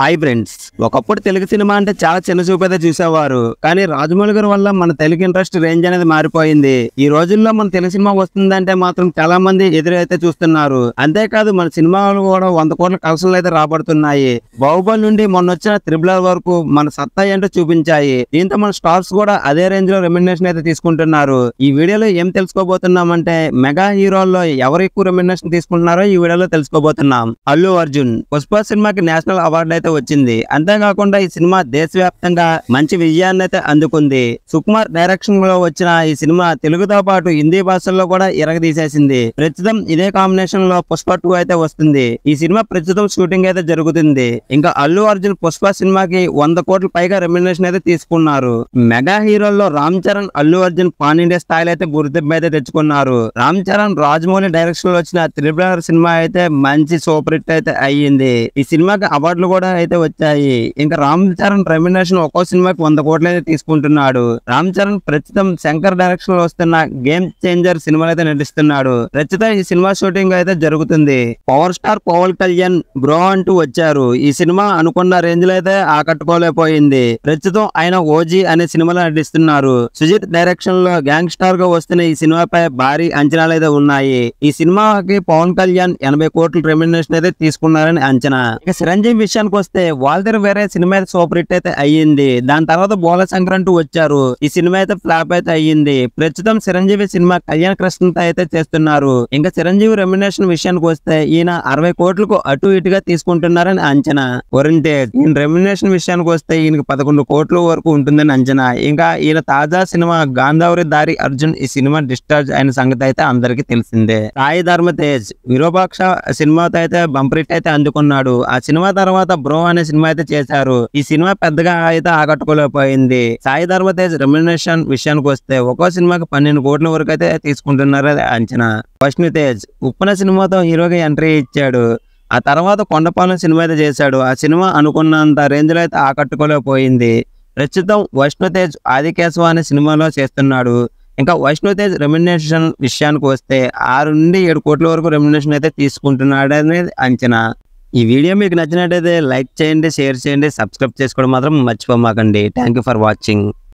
hi friends ఒకప్పుడు Telugu cinema అంటే చాలా చిన్న చూపైతే చూసేవారు కానీ రాజమౌళి గారి వల్ల మన తెలుగు ఇంట్రెస్ట్ రేంజ్ అనేది మారిపోయింది ఈ రోజుల్లో మన తెలుగు సినిమా వస్తుందంటే మాత్రం చాలా మంది ఎదురైతే చూస్తున్నారు అంతేకాదు మన సినిమాలు కూడా వంద కోట్ల కలెక్షన్లు అయితే రాబడుతున్నాయి బాహుబలి నుండి మొన్న వచ్చిన త్రిబుల్ ఆర్ వరకు మన సత్తా ఏంటో చూపించాయి దీంతో మన స్టార్స్ కూడా అదే రేంజ్ లో రెమ్యునేషన్ అయితే తీసుకుంటున్నారు ఈ వీడియోలో ఏం తెలుసుకోబోతున్నామంటే మెగా హీరోల్లో ఎవరు ఎక్కువ రెమ్యునేషన్ తీసుకుంటున్నారో ఈ వీడియోలో తెలుసుకోబోతున్నాం అల్లు అర్జున్ పుష్ప సినిమాకి నేషనల్ అవార్డు అయితే వచ్చింది అంతేకాకుండా ఈ సినిమా దేశవ్యాప్తంగా మంచి విజయాన్ని అయితే అందుకుంది సుకుమార్ డైరెక్షన్ లో వచ్చిన ఈ సినిమా తెలుగుతో పాటు హిందీ భాషల్లో కూడా ఇరగదీసేసింది ప్రస్తుతం ఇదే కాంబినేషన్ లో పుష్ప టూ అయితే వస్తుంది ఈ సినిమా ప్రస్తుతం షూటింగ్ అయితే జరుగుతుంది ఇంకా అల్లు అర్జున్ పుష్ప సినిమాకి వంద కోట్ల పైగా రెమ్యునేషన్ అయితే తీసుకున్నారు మెగా హీరోల్లో రామ్ చరణ్ అల్లు అర్జున్ పాన్ ఇండియా స్థాయిలో అయితే గుర్తింపు అయితే తెచ్చుకున్నారు రామ్ చరణ్ రాజమౌళి డైరెక్షన్ లో వచ్చిన త్రిపుల సినిమా అయితే మంచి సూపర్ హిట్ అయితే అయ్యింది ఈ సినిమాకి అవార్డులు కూడా అయితే వచ్చాయి ఇంకా రామ్ చరణ్ రెమ్యునేషన్ ఒక్కో సినిమాకి వంద కోట్లు అయితే తీసుకుంటున్నాడు రామ్ చరణ్ ప్రస్తుతం శంకర్ డైరెక్షన్ లో వస్తున్న గేమ్ చేంజర్ సినిమాలో అయితే నటిస్తున్నాడు ప్రస్తుతం ఈ సినిమా షూటింగ్ అయితే జరుగుతుంది power star Pawan Kalyan bro అంటూ వచ్చారు ఈ సినిమా అనుకున్న రేంజ్ లో అయితే ఆకట్టుకోలేకపోయింది ప్రస్తుతం ఆయన ఓజీ అనే సినిమాలో నటిస్తున్నారు సుజిత్ డైరెక్షన్ లో గ్యాంగ్ స్టార్ గా వస్తున్న ఈ సినిమాపై భారీ అంచనాలు అయితే ఉన్నాయి ఈ సినిమాకి పవన్ కళ్యాణ్ ఎనభై కోట్ల రెమ్యునేషన్ అయితే తీసుకున్నారని అంచనా ఇక చిరంజీవి విషయానికి వస్తే వాళ్ళ వేరే సినిమా అయితే సూపర్ హిట్ అయితే అయ్యింది దాని తర్వాత బోల సంక్రాంతి వచ్చారు ఈ సినిమా అయితే ఫ్లాప్ అయితే అయ్యింది ప్రస్తుతం చిరంజీవి సినిమా కళ్యాణ్ కృష్ణతో అయితే చేస్తున్నారు ఇంకా చిరంజీవి రెమ్యునేషన్ విషయానికి వస్తే ఈయన అరవై కోట్లకు అటు ఇటుగా తీసుకుంటున్నారని అంచనా వరింటే ఈయన రెమ్యునేషన్ విషయానికి వస్తే ఈయనకి పదకొండు కోట్ల వరకు ఉంటుందని అంచనా ఇంకా ఈయన తాజా సినిమా గాంధావరి దారి అర్జున్ ఈ సినిమా డిశ్చార్జ్ అయిన సంగతి అయితే అందరికీ తెలిసిందే సాయి ధర్మ తేజ్ విరూపాక్ష సినిమాతో అయితే బంపర్ హిట్ అయితే అందుకున్నాడు ఆ సినిమా తర్వాత బ్రో అనే సినిమా అయితే చేశారు ఈ సినిమా పెద్దగా అయితే ఆకట్టుకోలేకపోయింది సాయి ధర్మ తేజ్ రెమ్యునేషన్ విషయానికి వస్తే ఒక్కో సినిమాకి పన్నెండు కోట్ల వరకు అయితే తీసుకుంటున్నారు అంచనా విష్ణు తేజ్ ఉప్పన సినిమాతో హీరోగా ఎంట్రీ ఇచ్చాడు ఆ తర్వాత కొండపాలెం సినిమా అయితే చేశాడు ఆ సినిమా అనుకున్నంత రేంజ్ లో అయితే ఆకట్టుకోలేకపోయింది ప్రస్తుతం వైష్ణుతేజ్ ఆదికేశవ అనే సినిమాలో చేస్తున్నాడు ఇంకా వైష్ణుతేజ్ రెమ్యునేషన్ విషయానికి వస్తే ఆరు నుండి ఏడు కోట్ల వరకు రెమ్యునేషన్ అయితే తీసుకుంటున్నాడు అనేది అంచనా ఈ వీడియో మీకు నచ్చినట్టయితే లైక్ చేయండి షేర్ చేయండి సబ్స్క్రైబ్ చేసుకోవడం మాత్రం మర్చిపోమాకండి థ్యాంక్ యూ ఫర్ వాచింగ్